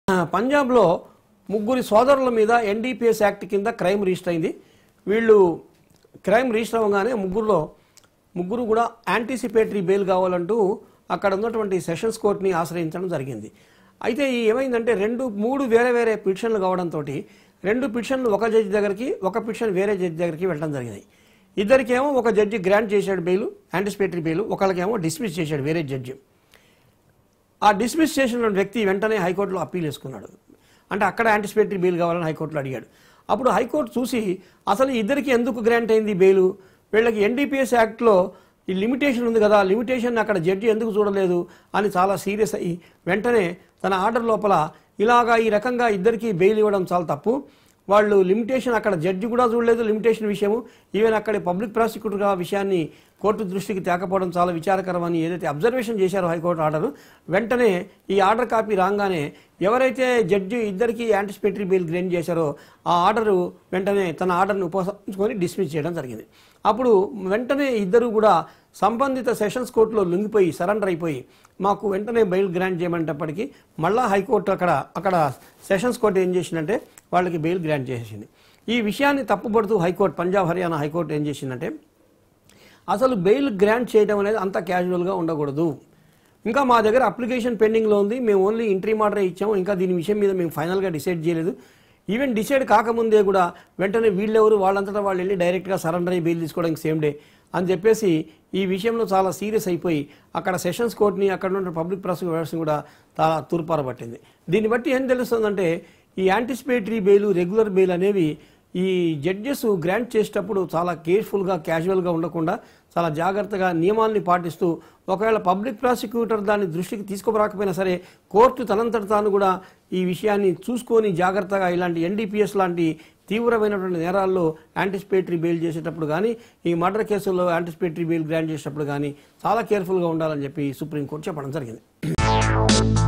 పంజాబ్లో ముగ్గురి సోదరుల మీద ఎన్డీపీఎస్ యాక్ట్ కింద క్రైమ్ రిజిస్టర్ అయింది వీళ్ళు క్రైమ్ రిజిస్టర్ అవ్వగానే ముగ్గురులో ముగ్గురు కూడా యాంటిసిపేటరీ బెయిల్ కావాలంటూ అక్కడ ఉన్నటువంటి సెషన్స్ కోర్టుని ఆశ్రయించడం జరిగింది అయితే ఈ ఏమైందంటే రెండు మూడు వేరే వేరే పిటిషన్లు కావడంతో రెండు పిటిషన్లు ఒక జడ్జి దగ్గరికి ఒక పిటిషన్ వేరే జడ్జి దగ్గరికి వెళ్ళడం జరిగింది ఇద్దరికేమో ఒక జడ్జి గ్రాంట్ చేశాడు బెయిల్ యాంటిసిపేటరీ బెయిల్ ఒకరికేమో డిస్మిస్ చేశాడు వేరే జడ్జి ఆ డిస్మిస్ చేసిన వ్యక్తి వెంటనే హైకోర్టులో అప్పీల్ వేసుకున్నాడు అంటే అక్కడ యాంటిసిపేటరీ బెయిల్ కావాలని హైకోర్టులో అడిగాడు అప్పుడు హైకోర్టు చూసి అసలు ఇద్దరికి ఎందుకు గ్రాంట్ అయింది బెయిల్ వీళ్ళకి ఎన్డీపీఎస్ యాక్ట్లో ఈ లిమిటేషన్ ఉంది కదా లిమిటేషన్ అక్కడ జడ్జి ఎందుకు చూడలేదు అని చాలా సీరియస్ అయ్యి వెంటనే తన ఆర్డర్ లోపల ఇలాగా ఈ రకంగా ఇద్దరికి బెయిల్ ఇవ్వడం చాలా తప్పు వాళ్ళు లిమిటేషన్ అక్కడ జడ్జి కూడా చూడలేదు లిమిటేషన్ విషయము ఈవెన్ అక్కడ పబ్లిక్ ప్రాసిక్యూటర్గా ఆ విషయాన్ని కోర్టు దృష్టికి తేకపోవడం చాలా విచారకరమని ఏదైతే అబ్జర్వేషన్ చేశారో హైకోర్టు ఆర్డర్ వెంటనే ఈ ఆర్డర్ కాపీ రాగానే ఎవరైతే జడ్జి ఇద్దరికి యాంటిసిపేటరీ బెయిల్ గ్రేన్ చేశారో ఆ ఆర్డర్ వెంటనే తన ఆర్డర్ని ఉపసంచుకొని డిస్మిస్ చేయడం జరిగింది అప్పుడు వెంటనే ఇద్దరు కూడా సంబంధిత సెషన్స్ కోర్టులో లొంగిపోయి సరెండర్ అయిపోయి మాకు వెంటనే బెయిల్ గ్రాంట్ చేయమనేటప్పటికీ మళ్ళా హైకోర్టు అక్కడ అక్కడ సెషన్స్ కోర్టు ఏం చేసిందంటే వాళ్ళకి బెయిల్ గ్రాంట్ చేసేసింది ఈ విషయాన్ని తప్పుపడుతూ హైకోర్టు పంజాబ్ హర్యానా హైకోర్టు ఏం చేసిందంటే అసలు బెయిల్ గ్రాంట్ చేయడం అనేది అంత క్యాజువల్గా ఉండకూడదు ఇంకా మా దగ్గర అప్లికేషన్ పెండింగ్లో ఉంది మేము ఓన్లీ ఎంట్రీ ఆర్డర్ ఇచ్చాము ఇంకా దీని విషయం మీద మేము ఫైనల్గా డిసైడ్ చేయలేదు ఈవెన్ డిసైడ్ కాకముందే కూడా వెంటనే వీళ్ళెవరు వాళ్ళంతటా వాళ్ళు వెళ్ళి డైరెక్ట్గా సరెండర్ అయ్యి బెయిల్ తీసుకోవడానికి సేమ్ డే అని చెప్పేసి ఈ విషయంలో చాలా సీరియస్ అయిపోయి అక్కడ సెషన్స్ కోర్టుని అక్కడ ఉన్న పబ్లిక్ ప్రాసిక్యూటర్స్ని కూడా చాలా తూర్పారబట్టింది దీన్ని బట్టి ఏం తెలుస్తుందంటే ఈ యాంటిసిపేటరీ బెయిల్ రెగ్యులర్ బెయిల్ అనేవి ఈ జడ్జెస్ గ్రాంట్ చేసేటప్పుడు చాలా కేర్ఫుల్గా క్యాజువల్గా ఉండకుండా చాలా జాగ్రత్తగా నియమాల్ని పాటిస్తూ ఒకవేళ పబ్లిక్ ప్రాసిక్యూటర్ దాన్ని దృష్టికి తీసుకురాకపోయినా సరే కోర్టు తనంతట తాను కూడా ఈ విషయాన్ని చూసుకొని జాగ్రత్తగా ఇలాంటి ఎన్డీపీఎస్ లాంటి తీవ్రమైనటువంటి నేరాల్లో యాంటిసిపేటరీ బెయిల్ చేసేటప్పుడు కానీ ఈ మర్డర్ కేసుల్లో యాంటిసిపేటరీ బెయిల్ గ్రాంట్ చేసేటప్పుడు కానీ చాలా కేర్ఫుల్గా ఉండాలని చెప్పి సుప్రీంకోర్టు చెప్పడం జరిగింది